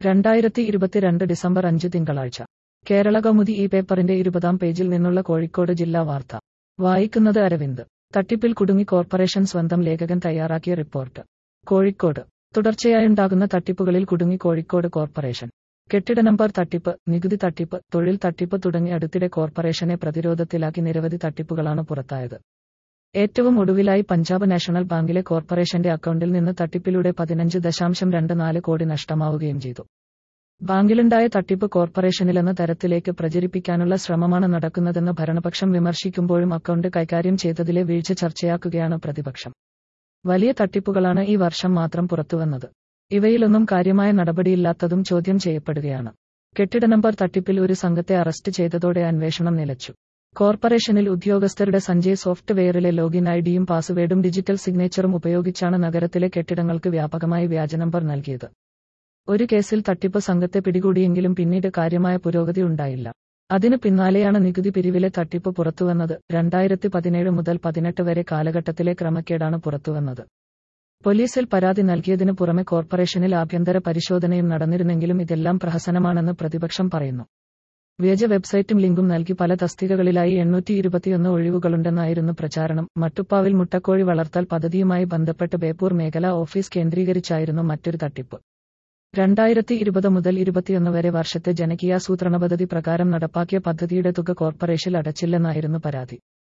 രണ്ടായിരത്തി ഇരുപത്തിരണ്ട് ഡിസംബർ അഞ്ച് തിങ്കളാഴ്ച കേരള കൗമുദി ഈ പേപ്പറിന്റെ ഇരുപതാം പേജിൽ നിന്നുള്ള കോഴിക്കോട് ജില്ലാ വാർത്ത വായിക്കുന്നത് അരവിന്ദ് തട്ടിപ്പിൽ കുടുങ്ങി കോർപ്പറേഷൻ സ്വന്തം ലേഖകൻ തയ്യാറാക്കിയ റിപ്പോർട്ട് കോഴിക്കോട് തുടർച്ചയായുണ്ടാകുന്ന തട്ടിപ്പുകളിൽ കുടുങ്ങി കോഴിക്കോട് കോർപ്പറേഷൻ കെട്ടിട നമ്പർ തട്ടിപ്പ് നികുതി തട്ടിപ്പ് തൊഴിൽ തട്ടിപ്പ് തുടങ്ങി അടുത്തിടെ കോർപ്പറേഷനെ പ്രതിരോധത്തിലാക്കി നിരവധി തട്ടിപ്പുകളാണ് പുറത്തായത് ഏറ്റവും ഒടുവിലായി പഞ്ചാബ് നാഷണൽ ബാങ്കിലെ കോർപ്പറേഷന്റെ അക്കൗണ്ടിൽ നിന്ന് തട്ടിപ്പിലൂടെ പതിനഞ്ച് ദശാംശം രണ്ട് നാല് കോടി നഷ്ടമാവുകയും ചെയ്തു ബാങ്കിലുണ്ടായ തട്ടിപ്പ് കോർപ്പറേഷനിലെന്ന തരത്തിലേക്ക് പ്രചരിപ്പിക്കാനുള്ള ശ്രമമാണ് നടക്കുന്നതെന്ന് ഭരണപക്ഷം വിമർശിക്കുമ്പോഴും അക്കൗണ്ട് കൈകാര്യം ചെയ്തതിലെ വീഴ്ച ചർച്ചയാക്കുകയാണ് പ്രതിപക്ഷം വലിയ തട്ടിപ്പുകളാണ് ഈ വർഷം മാത്രം പുറത്തുവന്നത് ഇവയിലൊന്നും കാര്യമായ നടപടിയില്ലാത്തതും ചോദ്യം ചെയ്യപ്പെടുകയാണ് കെട്ടിട നമ്പർ തട്ടിപ്പിൽ ഒരു സംഘത്തെ അറസ്റ്റ് ചെയ്തതോടെ അന്വേഷണം നിലച്ചു കോർപ്പറേഷനിൽ ഉദ്യോഗസ്ഥരുടെ സഞ്ജയ് സോഫ്റ്റ്വെയറിലെ ലോഗിൻ ഐഡിയും പാസ്വേഡും ഡിജിറ്റൽ സിഗ്നേച്ചറും ഉപയോഗിച്ചാണ് നഗരത്തിലെ കെട്ടിടങ്ങൾക്ക് വ്യാപകമായി വ്യാജ നമ്പർ നൽകിയത് ഒരു കേസിൽ തട്ടിപ്പ് സംഘത്തെ പിടികൂടിയെങ്കിലും പിന്നീട് കാര്യമായ പുരോഗതി ഉണ്ടായില്ല അതിനു പിന്നാലെയാണ് നികുതി പിരിവിലെ തട്ടിപ്പ് പുറത്തുവന്നത് രണ്ടായിരത്തി പതിനേഴ് മുതൽ പതിനെട്ട് വരെ കാലഘട്ടത്തിലെ ക്രമക്കേടാണ് പുറത്തുവന്നത് പോലീസിൽ പരാതി നൽകിയതിനു പുറമെ കോർപ്പറേഷനിൽ ആഭ്യന്തര പരിശോധനയും നടന്നിരുന്നെങ്കിലും ഇതെല്ലാം പ്രഹസനമാണെന്ന് പ്രതിപക്ഷം പറയുന്നു വ്യാജ വെബ്സൈറ്റും ലിങ്കും നൽകി പല തസ്തികകളിലായി എണ്ണൂറ്റി ഇരുപത്തിയൊന്ന് ഒഴിവുകളുണ്ടെന്നായിരുന്നു പ്രചാരണം മട്ടുപ്പാവിൽ മുട്ടക്കോഴി വളർത്തൽ പദ്ധതിയുമായി ബന്ധപ്പെട്ട് ബേപ്പൂർ മേഖല ഓഫീസ് കേന്ദ്രീകരിച്ചായിരുന്നു മറ്റൊരു തട്ടിപ്പ് രണ്ടായിരത്തി ഇരുപത് മുതൽ ഇരുപത്തിയൊന്ന് വരെ വർഷത്തെ ജനകീയാസൂത്രണ പദ്ധതി പ്രകാരം നടപ്പാക്കിയ പദ്ധതിയുടെ തുക കോർപ്പറേഷൻ അടച്ചില്ലെന്നായിരുന്നു പരാതി